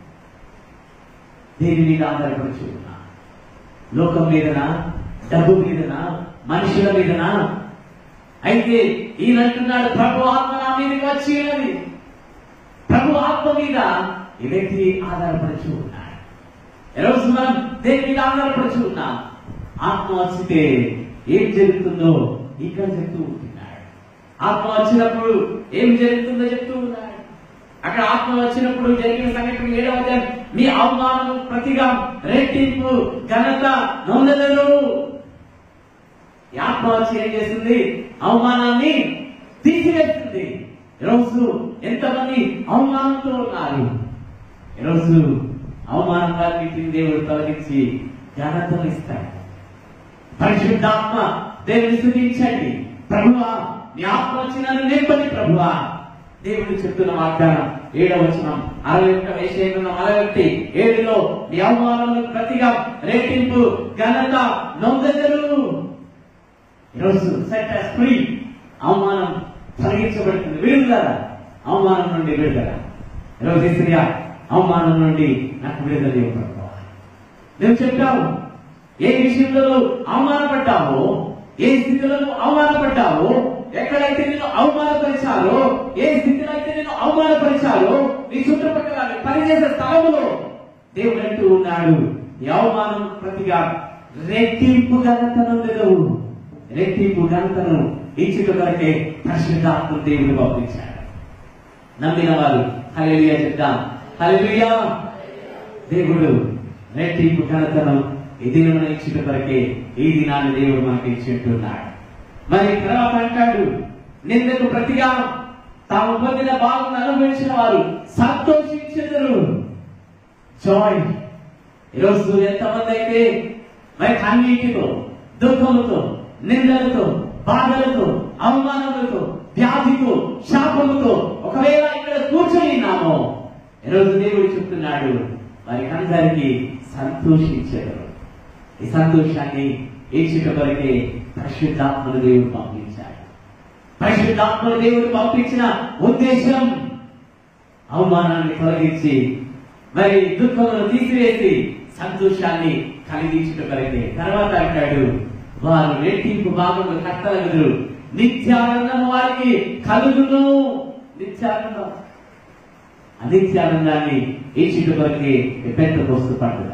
దేని మీద ఆధారపడి ఉన్నా లోకం మీదనా డబ్బు మీదనా మనుషుల మీదనా అయితే ఈయన అంటున్నాడు ప్రభు ఆత్మ నా మీదకి వచ్చి ఉన్నది ప్రభు ఆత్మ మీద ఈ వ్యక్తి ఆధారపడుచు ఉన్నాడు ఈరోజు మనం దేని మీద ఆధారపడుచు ఉన్నాం ఆత్మ వచ్చితే ఏం జరుగుతుందో ఇక్కడ చెప్తూ ఉంటున్నాడు ఆత్మ వచ్చినప్పుడు ఏం జరుగుతుందో చెప్తూ ఉన్నాడు అక్కడ ఆత్మ వచ్చినప్పుడు జరిగిన సంఘటన ఏడవ అధ్యాయం మీ అవమానం ప్రతిగా రెట్టింపు ఘనత నొందెదరు ఈ ఆత్మ వచ్చి ఏం చేస్తుంది అవమానాన్ని తీసివేస్తుంది ఈరోజు ఎంతమంది అవమానంతో ఉన్నారు ఈరోజు అవమానాన్నింటిని దేవుడు తొలగించి ఘనతను ఇస్తాడు పరిశుద్ధాత్మ దేవుని స్థుతించండి ప్రభువా నీ ఆత్మ వచ్చి నన్ను నింపని ప్రభువా దేవుడు చెప్తున్న వాగ్దానం ఏడవ వచనం అరవై ఒక్క వేషేకున్న అరవై ఒకటి ఏడులో నీ అవమానములకు ప్రతిగా రేటింపు ఘనత నొందెదరు ఈరోజు సెట్ ఫ్రీ అవమానం తొలగించబడుతుంది విడుదల అవమానం నుండి విడుదల ఈరోజు ఇస్త్రియా అవమానం నుండి నాకు విడుదల ఇవ్వబడతావా నువ్వు చెప్పావు ఏ విషయంలో నువ్వు అవమానపడ్డావో ఏ స్థితిలో నువ్వు అవమానపడ్డావో ఎక్కడైతే నేను అవమానపరిచారో ఏ స్థితిలో అయితే నేను అవమానపరిచారో నీ చుట్టుపక్కల నీ పనిచేసే స్థలంలో దేవుడు అంటూ ఉన్నాడు ఈ అవమానం ప్రతిగా రెట్టింపు ఘనతను లేదవు రెట్టింపు ఘనతను ఇచ్చుట కొరకే పరిశుద్ధాత్మ దేవుడు పంపించాడు నమ్మిన వారు హల్లెలూయా చెప్తాం హల్లెలూయా దేవుడు రెట్టింపు ఘనతను ఈ దినం ఇచ్చిన కొరకే ఈ దినాన్ని దేవుడు మనకి ఇచ్చింటున్నాడు మరి తర్వాత అంటాడు నిందకు ప్రతిగా తాము పొందిన భాగం అనుభవించిన వారు సంతోషించెదరు జాయ్ ఈరోజు ఎంతమంది అయితే మరి కన్నీటితో దుఃఖముతో నిందలతో బాధలతో అవమానములతో వ్యాధితో శాపముతో ఒకవేళ ఇక్కడ కూర్చొని ఉన్నామో ఈరోజు దేవుడు చెప్తున్నాడు వారికి అందరికీ సంతోషించారు ఈ సంతోషాన్ని ఇచ్చుట కొరకే పరిశుద్ధాత్మను దేవుడు పంపించాడు పరిశుద్ధాత్మను దేవుడు పంపించిన ఉద్దేశం అవమానాన్ని తొలగించి మరి దుఃఖమును తీసివేసి సంతోషాన్ని కలిగించుట కొరకే తర్వాత అంటాడు వారు రెట్టింపు భాగంలో కట్టగలరు నిత్యానందం వారికి కలుగును నిత్యానందం అనిత్యానందాన్ని ఇచ్చుట కొరకే పెద్ద వస్తు పండుగ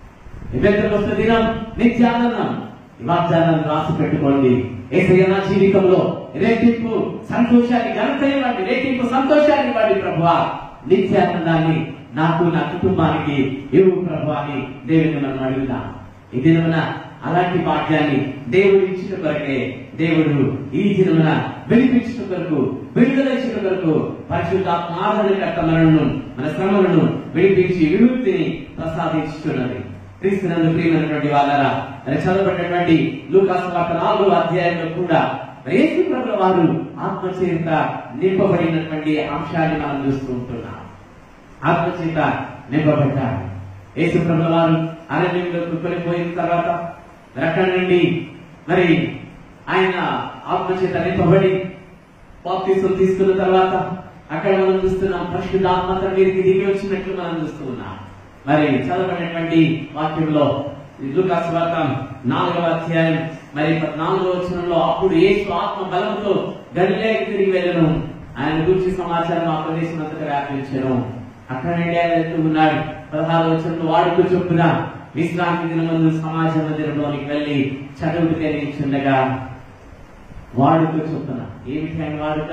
పెద్ద దినం నిత్యానందం ఈ వాగ్దానాన్ని రాసి పెట్టుకోండి ఏసయ్య నా జీవితంలో రేటింపు సంతోషాన్ని ఘనత ఇవ్వండి రేటింపు సంతోషాన్ని ఇవ్వండి ప్రభువా నిత్యానందాన్ని నాకు నా కుటుంబానికి ఇవ్వు ప్రభు అని దేవుని మనం అడుగుదాం ఈ దినమున అలాంటి భాగ్యాన్ని దేవుడు ఇచ్చిన కొరకే దేవుడు ఈ దినమున వినిపించిన కొరకు విడుదల ఇచ్చిన కొరకు పరిశుద్ధాత్మ ఆదరణకర్త మనలను మన శ్రమలను విడిపించి విముక్తిని ప్రసాదించుతున్నది క్రీస్తునందు ప్రియమైనటువంటి వాళ్ళరా మరి చదవబడినటువంటి లూకాసు వార్త నాలుగో అధ్యాయంలో కూడా మరి యేసు ప్రభుల వారు ఆత్మచేత నింపబడినటువంటి అంశాన్ని మనం చూస్తూ ఉంటున్నాం ఆత్మచేత నింపబడ్డారు యేసు ప్రభుల వారు అరణ్యంలోకి కొనిపోయిన తర్వాత మరి అక్కడి నుండి మరి ఆయన ఆత్మచేత నింపబడి బాప్తీసం తీసుకున్న తర్వాత అక్కడ మనం చూస్తున్నాం పరిశుద్ధాత్మ తన మీదకి దిగి వచ్చినట్లు మనం చూస్తూ ఉన్నాం మరి చదవబడినటువంటి వాక్యంలో లూకాసు వార్త నాలుగవ అధ్యాయం మరి నాలుగవ వచనంలో అప్పుడు యేసు ఆత్మ బలంతో గలిలేకి తిరిగి వెళ్ళను ఆయన గురించి సమాచారం ఆ ప్రదేశం అంతటా వ్యాపించను అక్కడ నుండి ఆయన వెళ్తూ ఉన్నాడు పదహారు వచనంలో వాడుకు చొప్పున విశ్రాంతి దినమందు సమాజ మందిరంలోనికి వెళ్ళి చదువుకు నిల్చుండగా వాడుక చొప్పున ఏమిటి ఆయన వాడుక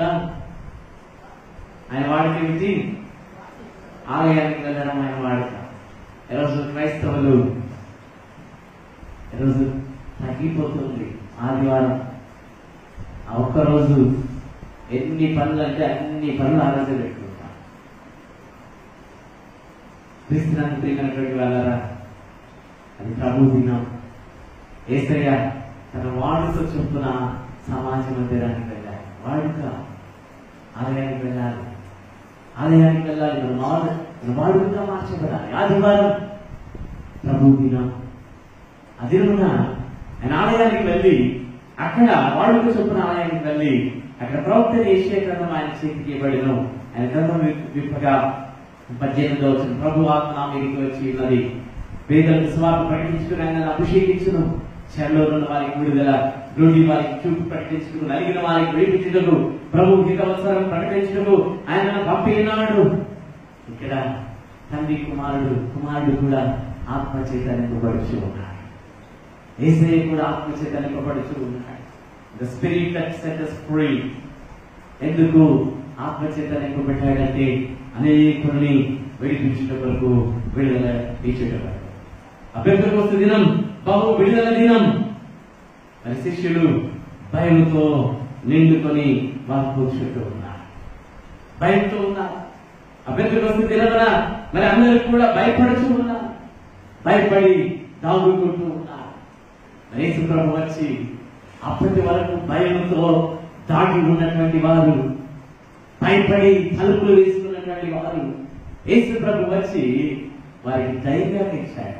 ఆయన వాడుక ఏమిటి ఆలయానికి వెళ్ళడం ఆయన వాడుక ఈరోజు క్రైస్తవులు ఈరోజు తగ్గిపోతుంది ఆదివారం ఆ ఒక్కరోజు ఎన్ని పనులు అంటే అన్ని పనులు ఆ రోజు పెట్టుకుంటాం క్రిస్తునాన్ని ప్రియమైనటువంటి వాళ్ళరా అది ప్రభు దినం ఏసయ్య తన వాడుక చొప్పున సమాజ మందిరానికి వెళ్ళాలి వాడుక ఆలయానికి వెళ్ళాలి ఆలయానికి వెళ్ళాలి మన వాడు మన వాడుగా మార్చబడాలి ఆదివారం ప్రభు దినం ఆ దినమున ఆయన ఆలయానికి వెళ్ళి అక్కడ వాడుక చొప్పున ఆలయానికి వెళ్ళి అక్కడ ప్రవక్త ఏషియా గ్రంథం ఆయన చేతికి ఇవ్వబడిను ఆయన గ్రంథం విప్- విప్పగా పద్దెనిమిదో వచ్చిన ప్రభు ఆత్మ నా మీదకి వచ్చి ఉన్నది వేదలకు స్వార్థ ప్రకటించుకుని ఆయన అభిషేకించును చెరలో ఉన్న వారికి విడుదల రోడ్డి వారికి చూపు ప్రకటించుకుని నలిగిన వారికి వేపించుటకు ప్రభు హితవసరం ప్రకటించుటకు ఆయన నన్ను పంపినాడు ఇక్కడ తండ్రి కుమారుడు కుమారుడు కూడా ఆత్మ చేత నింపబడుచు ఉన్నాడు ఏసయ్య కూడా ఆత్మ చేత నింపబడుచు ఉన్నాడు the spirit that set us free ఎందుకు ఆత్మ చేత నింపబడ్డాడంటే అనేకుల్ని విడిపించుట కొరకు విడుదల తీర్చుట కొరకు అభ్యర్థులకు వస్తే దినం బాబు విడుదల దినం మరి శిష్యులు భయంతో నిండుకొని వారు కూర్చుంటూ ఉన్నారు భయంతో ఉన్నారు అభ్యర్థులకు వస్తే దినమన మరి అందరూ కూడా భయపడుతూ ఉన్నారు భయపడి దాగుకుంటూ ఉన్నారు మరి యేసు ప్రభు వచ్చి అప్పటి వరకు భయంతో దాగి ఉన్నటువంటి వారు భయపడి తలుపులు వేసుకున్నటువంటి వారు యేసు ప్రభు వచ్చి వారికి ధైర్యాన్ని ఇచ్చాడు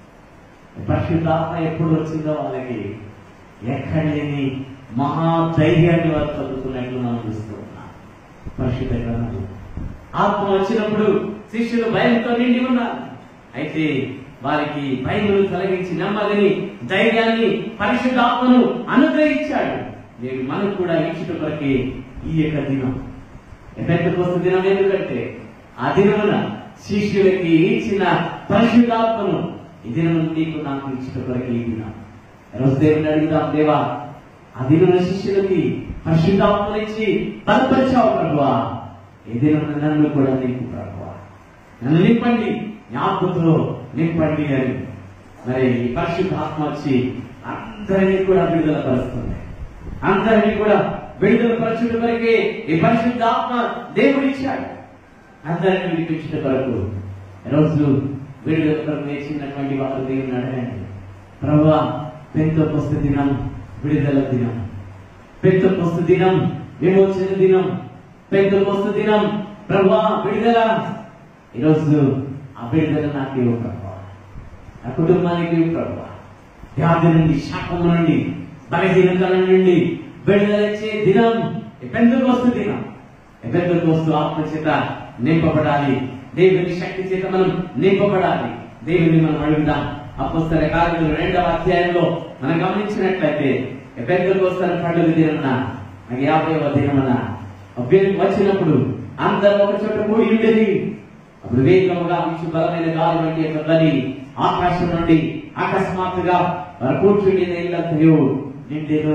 పరిశుద్ధాత్మ ఎప్పుడు వచ్చిందో వాళ్ళకి ఎక్కడ లేని మహా ధైర్యాన్ని వారు చదువుతున్నట్లు మనం చూస్తూ ఉన్నాం పరిశుద్ధ గ్రంథంలో ఆత్మ వచ్చినప్పుడు శిష్యులు భయంతో నిండి ఉన్నారు అయితే వారికి భయములు తొలగించి నెమ్మదిని ధైర్యాన్ని పరిశుద్ధాత్మను అనుగ్రహించాడు నేను మనకు కూడా ఇచ్చుట కొరకే ఈ యొక్క దినం ఎఫెక్ట్ దినం ఎందుకంటే ఆ దినమున శిష్యులకి ఇచ్చిన పరిశుద్ధాత్మను ఈ దినం నీకు నాకు ఇచ్చుట కొరకే ఈ దినం రోజు దేవుని అడుగుదాం దేవా ఆ దినమున శిష్యులకి పరిశుద్ధాత్మను ఇచ్చి బలపరిచావు ప్రభువా ఈ దినమున నన్ను కూడా నీకు ప్రభువా నన్ను నింపండి జ్ఞాపకంతో నింపండి అని మరి ఈ పరిశుద్ధ ఆత్మ వచ్చి అందరినీ కూడా విడుదల పరుస్తుంది అందరినీ కూడా విడుదల పరచుట వరకే ఈ పరిశుద్ధ ఆత్మ దేవుడు ఇచ్చాడు అందరినీ విడిపించిన కొరకు రోజు విడుదల కొరకు వేసినటువంటి వారు దేవుని అడగండి ప్రభా పెంతొకొస్త దినం విడుదల దినం పెంతొకొస్త దినం విమోచన దినం పెంతొకొస్త దినం ప్రభా విడుదల ఈరోజు ఆ విడుదల నాకు ఇవ్వు ప్రభా నా కుటుంబానికి ఇవ్వు ప్రభా వ్యాధి నుండి శాపము నుండి బలహీనతల నుండి విడుదలచ్చే దినం పెందుకొస్తు దినం పెందుకొస్తు ఆత్మ చేత నింపబడాలి దేవుని శక్తి చేత మనం నింపబడాలి దేవుని మనం అడుగుదాం అపుస్తల కార్యములు రెండవ అధ్యాయంలో మనం గమనించినట్లయితే పెందుకొస్తున్న పండుగ దినమున నాకు యాభైవ దినమున అభ్యర్థి వచ్చినప్పుడు అందరూ ఒక చోట కూడి ఉండేది అప్పుడు వేగముగా మించు బలమైన గాలి వంటి యొక్క ధ్వని ఆకాశం నుండి అకస్మాత్తుగా వారు కూర్చుండి నీళ్ళంతయు నిండెను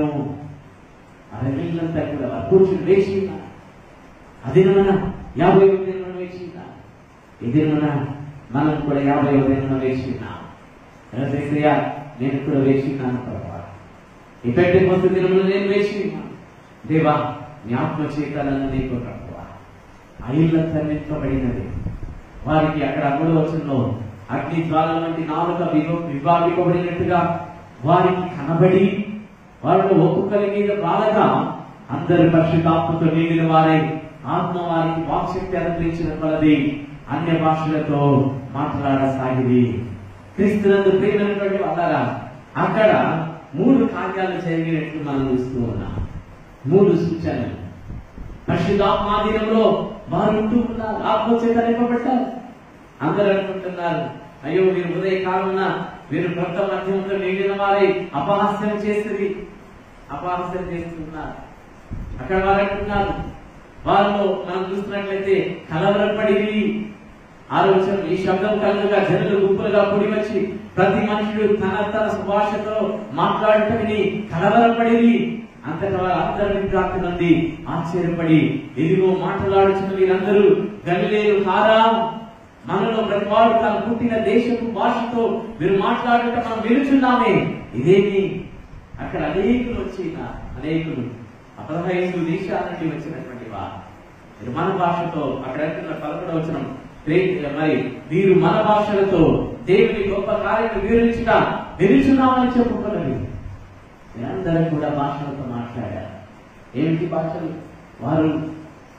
ఆ నీళ్ళంతా కూడా వారు కూర్చుని వేసి ఉన్నారు. ఆ దినమున యాభై దినమున వేసి ఉన్నారు. ఈ దినమున మనం కూడా యాభై దినమున వేసి ఉన్నాం ఏసయ్యా, నేను కూడా వేసి ఉన్నాను ప్రభా ఈ పెట్టే పొద్దు దినమున నేను వేసి ఉన్నాను దేవా నీ ఆత్మ చేతాలను నీకు ప్రభువా ఆ ఇల్లంతా నింపబడినది వారికి అక్కడ మూడవ వచనంలో అగ్ని జ్వాల వంటి నాలుక విభ- విభాగింపబడినట్టుగా వారికి కనబడి వారిలో ఒక్కొక్కరి మీద బాధగా అందరి పరిశుద్ధాత్మతో నిండిన వారై ఆత్మ వారికి వాక్శక్తి అనుగ్రహించిన కొలది అన్య భాషలతో మాట్లాడసాగిది క్రీస్తునందు ప్రియమైనటువంటి వాళ్ళరా అక్కడ మూడు కార్యాలు జరిగినట్టు మనం చూస్తూ ఉన్నాం మూడు సూచనలు పరిశుద్ధాత్మాధీనంలో వారు ఉంటూ ఉన్నారు ఆత్మచేత నింపబడ్డారు అందరూ అనుకుంటున్నారు అయ్యో వీరు ఉదయ కాలంలో వీరు క్రొత్త మధ్యంతో నిండిన వారై అపహాస్యం చేస్తుంది అపహాస్యం చేస్తున్నారు అక్కడ వారు అంటున్నారు వారిలో మనం చూస్తున్నట్లయితే కలవరపడివి ఆలోచన ఈ శబ్దం కలుగుగా జనులు గుంపులుగా కూడి వచ్చి ప్రతి మనుషుడు తన తన సుభాషతో మాట్లాడటమని కలవరపడివి అంతటా వారందరి విభ్రాంతి నుండి ఆశ్చర్యపడి ఇదిగో మాట్లాడుచున్న వీరందరూ గలిలేరు కారా మనలో ప్రతి వాడు తను పుట్టిన దేశపు భాషతో మీరు మాట్లాడుట మనం వినుచున్నామే ఇదేమి అక్కడ అనేకులు వచ్చిన అనేకులు ఆ పదహైదు దేశాల నుండి వచ్చినటువంటి వారు మీరు మన భాషతో అక్కడ అంటున్న పదకొండు వచ్చిన మరి వీరు మన భాషలతో దేవుని గొప్ప కార్యం వివరించుట వినుచున్నామని చెప్పుకోలేదు మీరందరూ కూడా భాషలతో మాట్లాడారు ఏమిటి భాషలు వారు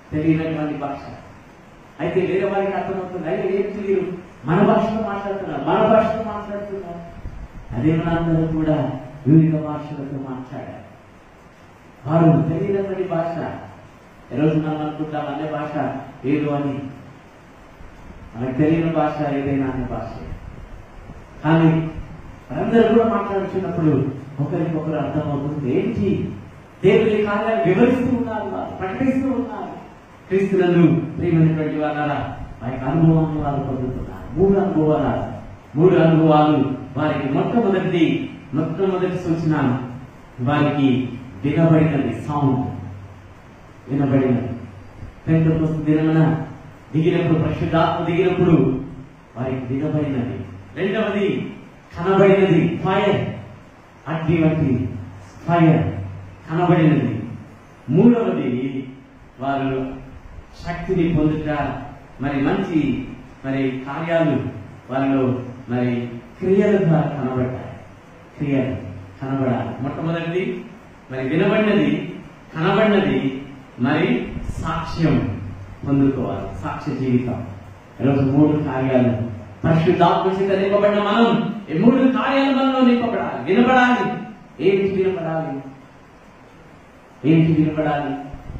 తెలియనటువంటి భాష అయితే వేరే వారికి అర్థమవుతుంది అయితే ఏం తెలియదు మన భాషలో మాట్లాడుతున్నారు మన భాషలో మాట్లాడుతున్నారు అదే మనందరూ కూడా వివిధ భాషలతో మాట్లాడారు వారు తెలియనటువంటి భాష ఈరోజు మనం అనుకుంటాం అనే భాష ఏదో అని మనకు తెలియని భాష ఏదైనా అనే భాష కానీ అందరూ కూడా మాట్లాడుతున్నప్పుడు ఒకరికొకరు అర్థమవుతుంది ఏంటి దేవుని కార్యాలు వివరిస్తూ ఉన్నారు వారు ప్రకటిస్తూ ఉన్నారు క్రీస్తులను ప్రియమైనటువంటి వాళ్ళ ఆ యొక్క అనుభవాన్ని వారు పొందుతున్నారు మూడు అనుభవాలు మూడు అనుభవాలు వారికి మొట్టమొదటి మొట్టమొదటి సూచన వారికి వినబడినది సౌండ్ వినబడినది పెంతకొస్తు దినమున దిగినప్పుడు పరిశుద్ధాత్మ దిగినప్పుడు వారికి దిగబడినది రెండవది కనబడినది ఫైర్ అగ్ని వంటి ఫైర్ కనబడినది మూడవది వారు శక్తిని పొందుట మరి మంచి మరి కార్యాలు వారిలో మరి క్రియల ద్వారా కనబడ్డాయి క్రియలు కనబడాలి మొట్టమొదటిది మరి వినబడినది కనబడినది మరి సాక్ష్యం పొందుకోవాలి సాక్ష్య జీవితం ఈరోజు మూడు కార్యాలు పరిశుద్ధాత్మ చేత నింపబడిన మనం ఈ మూడు కార్యాలు మనలో నింపబడాలి వినబడాలి ఏంటి వినబడాలి ఏంటి వినబడాలి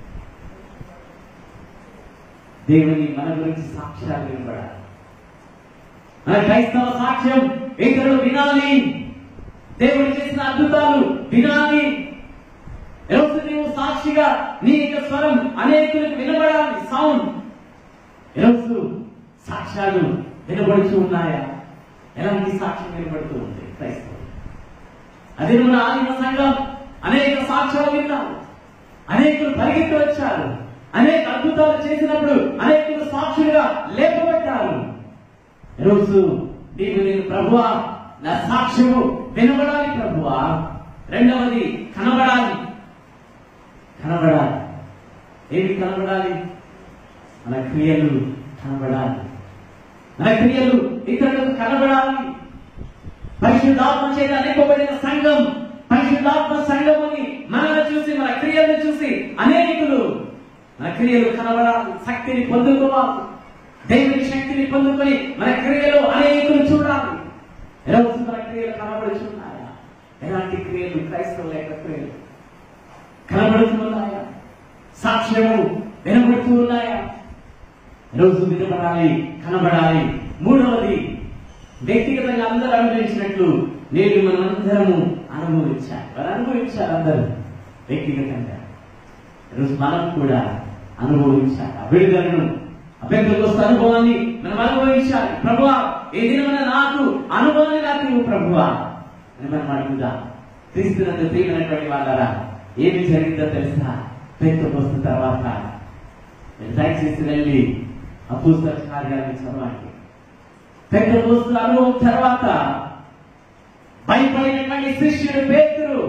దేవుని మన గురించి సాక్ష్యాలు వినబడాలి మన క్రైస్తవ సాక్ష్యం ఇతరులు వినాలి దేవుడు చేసిన అద్భుతాలు వినాలి ఈరోజు నీవు సాక్షిగా నీ యొక్క స్వరం అనేకులకు వినబడాలి సౌండ్ ఈరోజు సాక్ష్యాలు వినబడుతూ ఉన్నాయా ఎలాంటి సాక్ష్యం వినబడుతూ ఉంది క్రైస్తవం అదే మన ఆదిమ సంఘం అనేక సాక్ష్యాలు విన్నారు అనేకులు పరిగెత్తి వచ్చారు అనేక అద్భుతాలు చేసినప్పుడు అనేకులు సాక్షులుగా లేపబడ్డారు ఈరోజు నీవు నేను ప్రభువా నా సాక్ష్యము వినబడాలి ప్రభువా రెండవది కనబడాలి కనబడాలి ఏమి కనబడాలి మన క్రియలు కనబడాలి మన క్రియలు ఇతరులకు కనబడాలి పరిశుద్ధాత్మ చేత నింపబడిన సంఘం పరిశుద్ధాత్మ సంఘం అని మనల్ని చూసి మన క్రియలను చూసి అనేకులు మన క్రియలు కనబడాలి శక్తిని పొందుకోవాలి దేవుని శక్తిని పొందుకొని మన క్రియలు అనేకులు చూడాలి ఈరోజు మన క్రియలు కనబడుచున్నాయా ఎలాంటి క్రియలు క్రైస్తవుల యొక్క క్రియలు కనబడుతున్నాయా సాక్ష్యము వినబడుతూ ఉన్నాయా రోజు వినబడాలి కనబడాలి మూడవది వ్యక్తిగతంగా అందరూ అనుభవించినట్లు నేడు మనం అందరము అనుభవించాలి వారు అనుభవించారు అందరూ వ్యక్తిగతంగా ఈరోజు మనం కూడా అనుభవించాలి ఆ విడుదలను అభ్యర్థులకు వస్తే అనుభవాన్ని మనం అనుభవించాలి ప్రభువా ఏ దినమైన నాకు అనుభవాన్ని నాకు ఇవ్వు ప్రభువా అని మనం అడుగుదాం క్రీస్తునందు ప్రియమైనటువంటి వాళ్ళరా ఏమి జరిగిందో తెలుసా పెద్దకు వస్తున్న తర్వాత మీరు దయచేసి వెళ్ళి అపూస్తల కార్యాన్ని చదవండి పెద్ద పోస్తుల అనుభవం తర్వాత భయపడినటువంటి శిష్యుడు పేతురు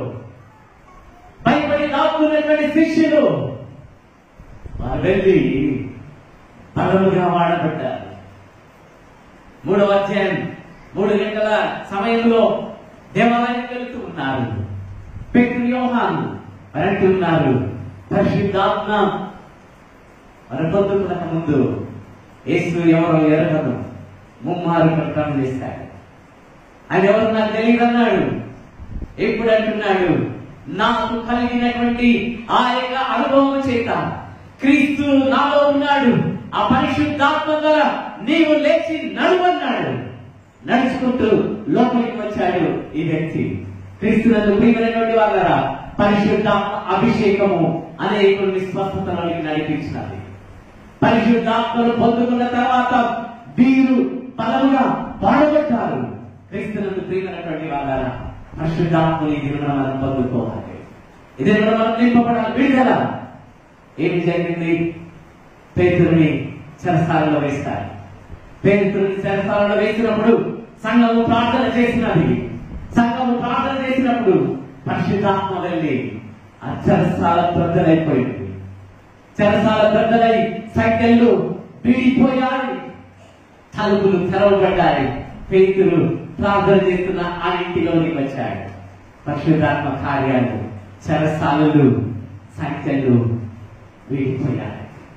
భయపడి దాక్కున్నటువంటి శిష్యుడు వారు వెళ్ళి బలముగా వాడబడ్డారు మూడవ అధ్యాయం మూడు గంటల సమయంలో దేవాలయం వెళ్తూ ఉన్నారు పేతురు యోహాను వారు అంటున్నారు పరిశుద్ధాత్మ వారు పొందుకునక ముందు యేసు ఎవరో ఎరగను ముమ్మారు ప్రకటన చేశాడు ఆయన ఎవరు నాకు తెలియదు అన్నాడు ఎప్పుడు అంటున్నాడు నాకు కలిగినటువంటి ఆ యొక్క అనుభవం చేత క్రీస్తు నాలో ఉన్నాడు ఆ పరిశుద్ధాత్మ ద్వారా నీవు లేచి నడువన్నాడు నడుచుకుంటూ లోపలికి వచ్చాడు ఈ వ్యక్తి క్రీస్తునందు ప్రియమైనటువంటి వాళ్ళరా పరిశుద్ధాత్మ అభిషేకము అనేకుల్ని స్వస్థతలోకి నడిపించినది పరిశుద్ధాత్మను పొందుకున్న తర్వాత వీరు బలముగా వాడబెట్టారు క్రీస్తునందు ప్రియమైనటువంటి వాళ్ళ పరిశుద్ధాత్మని దిన మనం పొందుకోవాలి ఇది మనం నింపబడాలి విడుదల ఏమి జరిగింది పేతురుని చెరసాలలో వేస్తారు పేతురుని చెరసాలలో వేసినప్పుడు సంఘము ప్రార్థన చేసినది సంఘము ప్రార్థన చేసినప్పుడు పరిశుద్ధాత్మ వెళ్ళి ఆ చెరసాల ప్రజలైపోయింది చెరసాల పెద్దలై సంఖ్యలు పీడిపోయాయి తలుపులు తెరవబడ్డాయి పేతులు ప్రార్థన చేస్తున్న ఆ ఇంటిలోనికి వచ్చాడు పరిశుద్ధాత్మ కార్యాలు చెరసాలలు సంఖ్యలు వీడిపోయాయి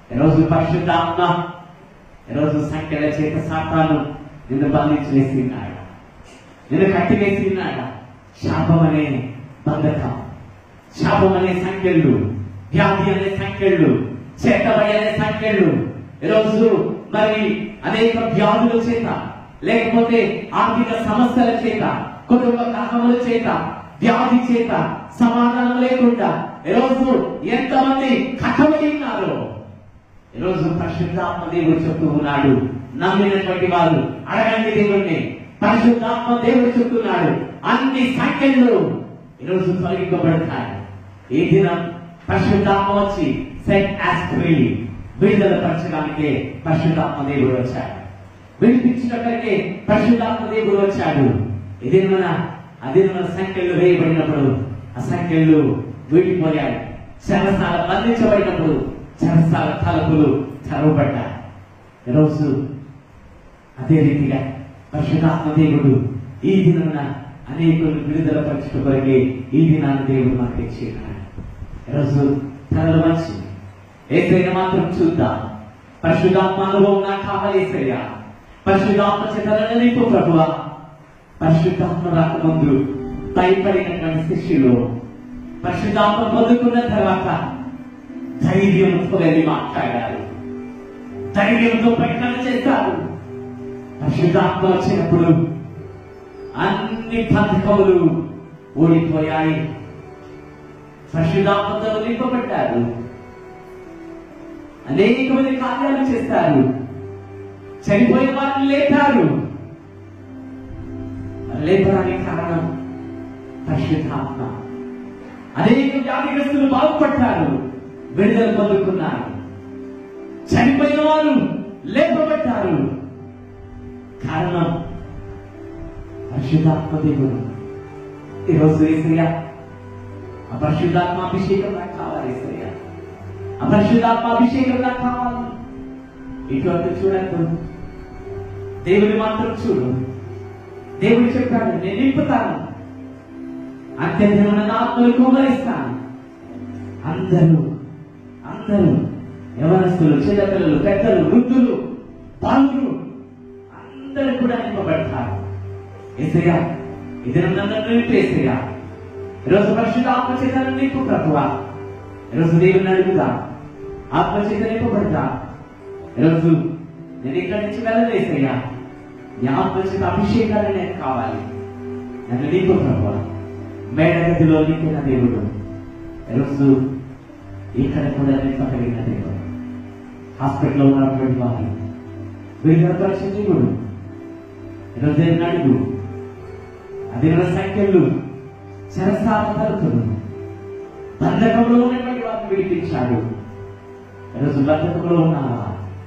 ఈరోజు పరిశుద్ధాత్మ ఈరోజు సంఖ్యల చేత సాతాను నిన్ను బంధించి వేసినాడు నిన్ను కట్టివేసినాడు శాపం అనే బంధకం శాపం అనే సంఖ్యలు వ్యాధి అనే సంఖ్యలు చేతబడి అనే సంఖ్యలు ఈరోజు మరి అనేక వ్యాధుల చేత లేకపోతే ఆర్థిక సమస్యల చేత కుటుంబ కలహముల చేత వ్యాధి చేత సమాధానం లేకుండా ఈరోజు ఎంతమంది కట్టబడి ఉన్నారు ఈరోజు పరిశుద్ధాత్మ దేవుడు చెప్తూ ఉన్నాడు నమ్మినటువంటి వారు అడగండి దేవుణ్ణి పరిశుద్ధాత్మ దేవుడు చెప్తున్నాడు అన్ని సంఖ్యలు ఈరోజు తొలగింపబడతాయి ఈ దినం పరిశుద్ధాత్మ వచ్చి సెట్ యాజ్ ఫ్రీ విడుదల పరచడానికే పరిశుద్ధాత్మ దేవుడు వచ్చాడు విడిపించినట్లయితే పరిశుద్ధాత్మ దేవుడు వచ్చాడు ఇది మన అదే మన సంఖ్యలు వేయబడినప్పుడు ఆ సంఖ్యలు వీడిపోయాయి చెరసాల బంధించబడినప్పుడు చెరసాల తలుపులు తెరవబడ్డాయి ఈరోజు అదే రీతిగా పరిశుధాత్మ దేవుడు ఈ దినమున అనేకులు విడుదల పరచుట కొరకే ఈ దినాన్ని దేవుడు మనకి ఇచ్చినాడు ఈరోజు తరలు మంచి ఏసైనా మాత్రం చూద్దాం పరిశుధాత్మ అనుభవం నాకు కావాలి ఏసయ్యా పరిశుధాత్మ చేతలను నింపు ప్రభువా పరిశుద్ధాత్మ రాకముందు భయపడినటువంటి శిష్యులు పరిశుద్ధాత్మ పొందుకున్న తర్వాత ధైర్యంతో వెళ్ళి మాట్లాడారు ధైర్యంతో ప్రకటన చేశారు పరిశుద్ధాత్మ వచ్చినప్పుడు అన్ని బంధకములు ఓడిపోయాయి పరిశుద్ధాత్మతో నింపబడ్డారు అనేకమంది కార్యాలు చేస్తారు చనిపోయిన వారిని లేపారు లేపడానికి కారణం పరిశుద్ధాత్మ అనేక వ్యాధిగ్రస్తులు బాగుపడ్డారు విడుదల పొందుకున్నారు చనిపోయిన వారు లేపబడ్డారు కారణం పరిశుద్ధాత్మ దేవుడు ఈరోజు ఏసయ్య ఆ పరిశుద్ధాత్మ అభిషేకం నాకు కావాలి ఏసయ్య ఆ పరిశుద్ధాత్మ అభిషేకం నాకు కావాలి ఇటువంటి చూడద్దు దేవుని మాత్రం చూడు దేవుడు చెప్పాడు నేను నింపుతాను అత్యంతమైన ఆత్మలు కుమరిస్తాను అందరూ అందరూ యవనస్తులు చిన్నపిల్లలు పెద్దలు వృద్ధులు బాలురు అందరూ కూడా నింపబడతారు ఏసయ్యా ఇది నన్ను నింపు ఏసయ్యా ఈరోజు పరిశుద్ధ ఆత్మచేతను నింపు ప్రభువా ఈరోజు దేవుని అడుగుదా ఆత్మచేత నింపబడతా ఈరోజు నేను ఇక్కడి నుంచి వెళ్ళలేసయ్యా నీ ఆత్మచేత అభిషేకాలు నేను కావాలి నన్ను నింపు ప్రభువా మేడగదిలో నింపిన దేవుడు ఈరోజు ఇక్కడ కూడా నింపగలిగిన దేవుడు హాస్పిటల్లో ఉన్నటువంటి వారు విడుదలపరిచిన దేవుడు ఈరోజు దేవుని అడుగు అదే సంఖ్యలు చెరసాల తలుపులు బంధకంలో ఉన్నటువంటి వారిని విడిపించాడు ఈరోజు బంధకంలో ఉన్నావా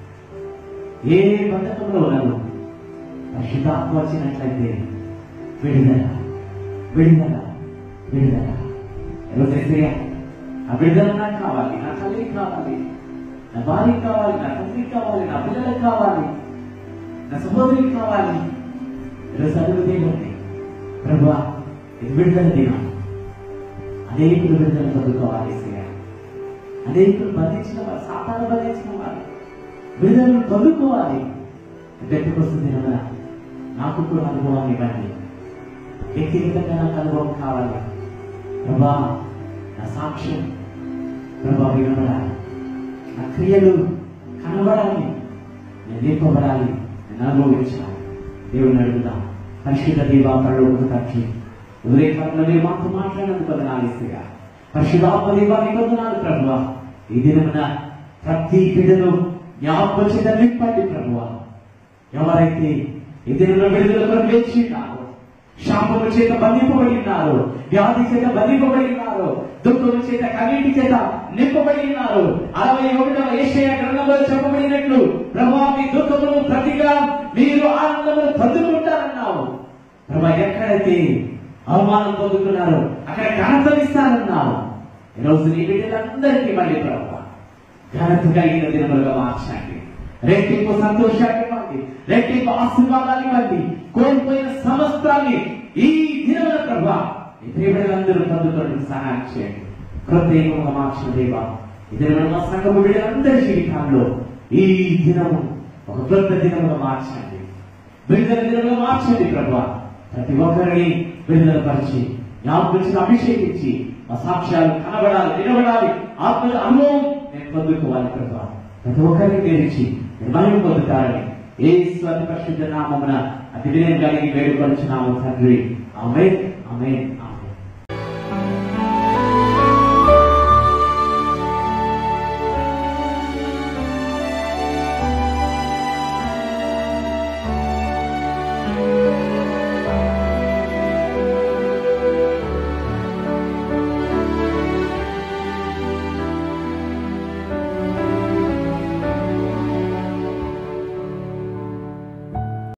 ఏ బంధకంలో ఉన్నావు పరిశుద్ధాత్మ వచ్చినట్లయితే విడుదల విడుదల విడుదల ఈరోజు ఏసయ్య, ఆ విడుదల నాకు కావాలి నా తల్లికి కావాలి నా భార్యకి కావాలి నా తండ్రికి కావాలి నా పిల్లలకు కావాలి నా సహోదరికి కావాలి ఈరోజు అడుగు దేవుడిని ప్రభా ఇది విడుదల దినం అనేకులు విడుదల పొందుకోవాలి ఏసయ్య. అనేకులు బంధించిన వారు సాతాను బంధించిన వారు విడుదలను పొందుకోవాలి గట్టికొస్తుంది కదా నాకు కూడా అనుభవాన్ని ఇవ్వండి వ్యక్తిగతంగా నాకు అనుభవం కావాలి ప్రభా నా సాక్ష్యం ప్రభా వినబడాలి నా క్రియలు కనబడాలి నేను నింపబడాలి నేను అనుభవించాలి దేవుని అడుగుదాం పరిశుద్ధ దేవా పరలోక తండ్రి ఉదయకాలంలో మీరు మాతో మాట్లాడినందుకు వందనాలు ఇస్తుగా పరిశుద్ధాత్మ దేవా నీకు వందనాలు ప్రభువా ఈ దినమున ప్రతి బిడ్డను జ్ఞాపకం చేత నింపండి ప్రభువా ఎవరైతే ఈ దినంలో విడుదల కొరకు వేచి ఉన్నారో శాపము చేత బంధింపబడి ఉన్నారు వ్యాధి చేత బంధింపబడి ఉన్నారు దుఃఖము చేత కన్నీటి చేత నింపబడి ఉన్నారు అరవై ఒకటవ ఏషయ గ్రంథంలో చెప్పబడినట్లు ప్రభా మీ దుఃఖమును ప్రతిగా మీరు ఆనందమును పొందుకుంటారన్నావు ప్రభా ఎక్కడైతే అవమానం పొందుకున్నారో అక్కడ ఘనతనిస్తానన్నావు ఈరోజు నీ బిడ్డలందరికీ మళ్ళీ ప్రభా ఘనత కలిగిన దినములుగా మార్చండి రెట్టింపు సంతోషాన్ని ఇవ్వండి రెట్టింపు ఆశీర్వాదాలు ఇవ్వండి కోల్పోయిన సమస్తాన్ని ఈ దినముల ప్రభా ఈ ప్రియబిడ్డలందరూ పొందుకోవడానికి సహాయం చేయండి ప్రత్యేకంగా మార్చిన దేవా ఇది మన సంఘము వీళ్ళందరి జీవితాల్లో ఈ దినము ఒక గొప్ప దినముగా మార్చండి విడుదల దినముగా మార్చండి ప్రభా ప్రతి ఒక్కరిని విడుదల పరిచి జ్ఞాపకం అభిషేకించి ఆ సాక్ష్యాలు కనబడాలి వినబడాలి ఆత్మ అనుభవం నేను పొందుకోవాలి ప్రభా ప్రతి ఒక్కరిని తెరిచి నిర్మలం పొందుతారని ఏ స్వతి పరిశుద్ధ నామమున అతి వినయం కలిగి వేడుకొచ్చున్నాము తండ్రి ఆమె ఆమె